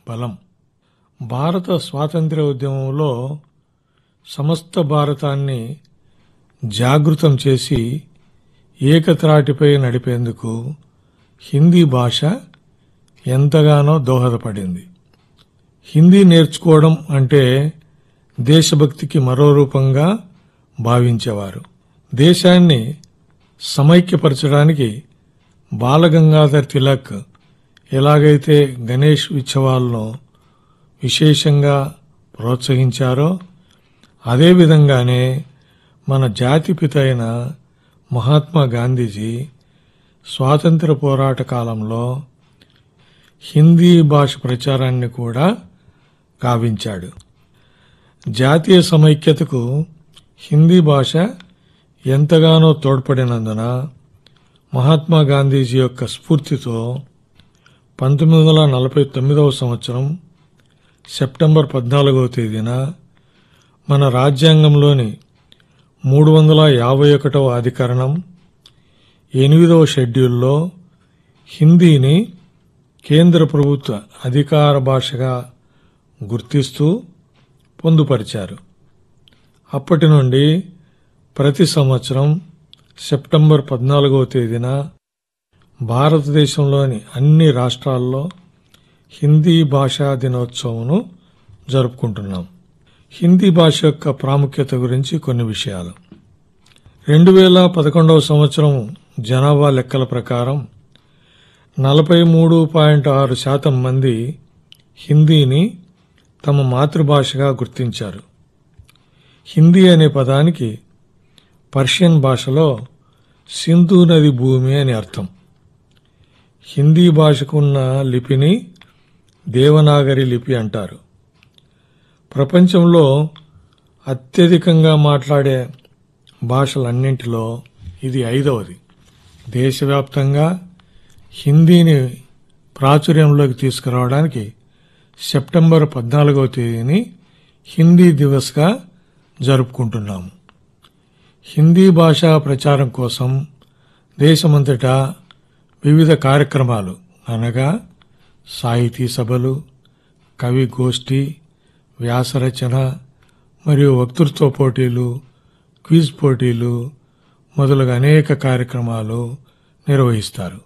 బలం భారత స్వాతంత్ర్య ఉద్యమంలో సమస్త భారతాన్ని జాగృతం చేసి ఏకత్రాటిపై నడిపేందుకు హిందీ భాష ఎంతగానో దోహదపడింది హిందీ నేర్చుకోవడం అంటే దేశభక్తికి మరో రూపంగా భావించేవారు దేశాన్ని సమైక్యపరచడానికి బాలగంగాధర్ తిలక్ ఎలాగైతే గణేష్ ఉత్సవాలను విశేషంగా ప్రోత్సహించారో అదేవిధంగానే మన జాతిపిత అయిన మహాత్మా గాంధీజీ స్వాతంత్ర పోరాట కాలంలో హిందీ భాష ప్రచారాన్ని కూడా గావించాడు జాతీయ సమైక్యతకు హిందీ భాష ఎంతగానో తోడ్పడినందున మహాత్మా గాంధీజీ యొక్క స్ఫూర్తితో పంతొమ్మిది వందల నలభై తొమ్మిదవ సంవత్సరం సెప్టెంబర్ పద్నాలుగవ తేదీన మన రాజ్యాంగంలోని మూడు వందల యాభై ఒకటవ అధికరణం ఎనిమిదవ షెడ్యూల్లో హిందీని కేంద్ర ప్రభుత్వ అధికార భాషగా గుర్తిస్తూ పొందుపరిచారు అప్పటి నుండి ప్రతి సంవత్సరం సెప్టెంబర్ పద్నాలుగవ తేదీన భారతదేశంలోని అన్ని రాష్ట్రాల్లో హిందీ భాషా దినోత్సవంను జరుపుకుంటున్నాం హిందీ భాష యొక్క ప్రాముఖ్యత గురించి కొన్ని విషయాలు రెండు వేల పదకొండవ సంవత్సరం జనాభా లెక్కల ప్రకారం నలభై మూడు పాయింట్ ఆరు శాతం మంది హిందీని తమ మాతృభాషగా గుర్తించారు హిందీ అనే పదానికి పర్షియన్ భాషలో సింధు నది భూమి అని అర్థం హిందీ భాషకున్న లిపిని దేవనాగరి లిపి అంటారు ప్రపంచంలో అత్యధికంగా మాట్లాడే భాషలన్నింటిలో ఇది ఐదవది దేశవ్యాప్తంగా హిందీని ప్రాచుర్యంలోకి తీసుకురావడానికి సెప్టెంబర్ పద్నాలుగవ తేదీని హిందీ దివస్గా జరుపుకుంటున్నాము హిందీ భాషా ప్రచారం కోసం దేశమంతటా వివిధ కార్యక్రమాలు అనగా సాహితీ సభలు కవి గోష్ఠి వ్యాసరచన మరియు వక్తృత్వ పోటీలు క్విజ్ పోటీలు మొదలగు అనేక కార్యక్రమాలు నిర్వహిస్తారు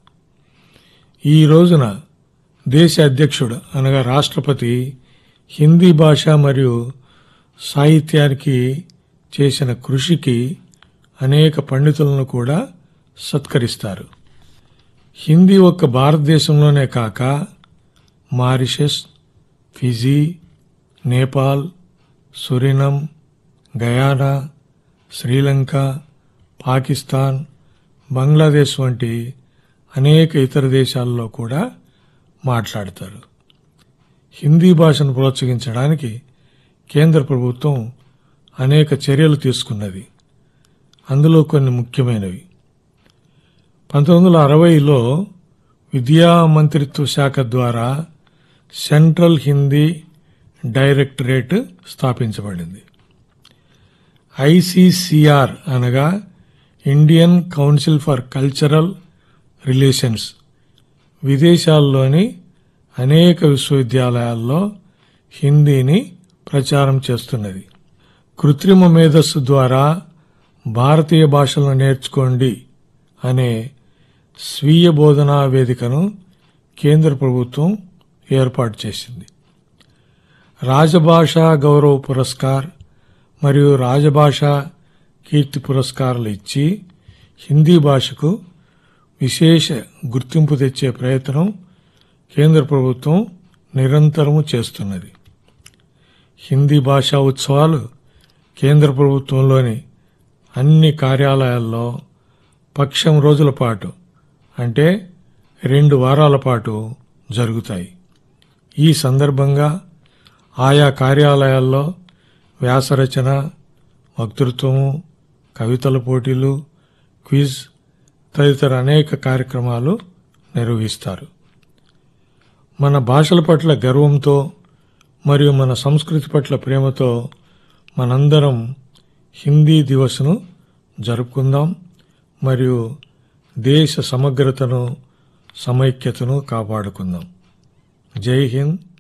ఈ రోజున దేశ అధ్యక్షుడు అనగా రాష్ట్రపతి హిందీ భాష మరియు సాహిత్యానికి చేసిన కృషికి అనేక పండితులను కూడా సత్కరిస్తారు హిందీ ఒక్క భారతదేశంలోనే కాక Mauritius Fiji Nepal Suriname Guyana Sri Lanka Pakistan Bangladesh వంటి అనేక ఇతర దేశాల్లో కూడా మాట్లాడతారు హిందీ భాషను ప్రోత్సహించడానికి కేంద్ర ప్రభుత్వం అనేక చర్యలు తీసుకున్నది అందులో కొన్ని ముఖ్యమైనవి పంతొమ్మిది వందల అరవైలో విద్యా మంత్రిత్వ శాఖ ద్వారా సెంట్రల్ హిందీ డైరెక్టరేట్ స్థాపించబడింది ఐసిసిఆర్ అనగా Indian council for cultural relations విదేశాల్లోని అనేక విశ్వవిద్యాలయాల్లో హిందీని ప్రచారం చేస్తున్నది కృత్రిమ మేధస్సు ద్వారా భారతీయ భాషలను నేర్చుకోండి అనే స్వీయ బోధనా వేదికను కేంద్ర ప్రభుత్వం ఏర్పాటు చేసింది రాజభాషా గౌరవ పురస్కార్ మరియు రాజభాష కీర్తి పురస్కారాలు ఇచ్చి హిందీ భాషకు విశేష గుర్తింపు తెచ్చే ప్రయత్నం కేంద్ర ప్రభుత్వం నిరంతరము చేస్తున్నది హిందీ భాషా ఉత్సవాలు కేంద్ర ప్రభుత్వంలోని అన్ని కార్యాలయాల్లో పక్షం రోజుల పాటు అంటే రెండు వారాల పాటు జరుగుతాయి ఈ సందర్భంగా ఆయా కార్యాలయాల్లో వ్యాసరచన వక్తృత్వము కవితల పోటీలు క్విజ్ తదితర అనేక కార్యక్రమాలు నిర్వహిస్తారు మన భాషల పట్ల గర్వంతో మరియు మన సంస్కృతి పట్ల ప్రేమతో మనందరం హిందీ దివస్ను జరుపుకుందాం మరియు దేశ సమగ్రతను సమైక్యతను కాపాడుకుందాం జై హింద్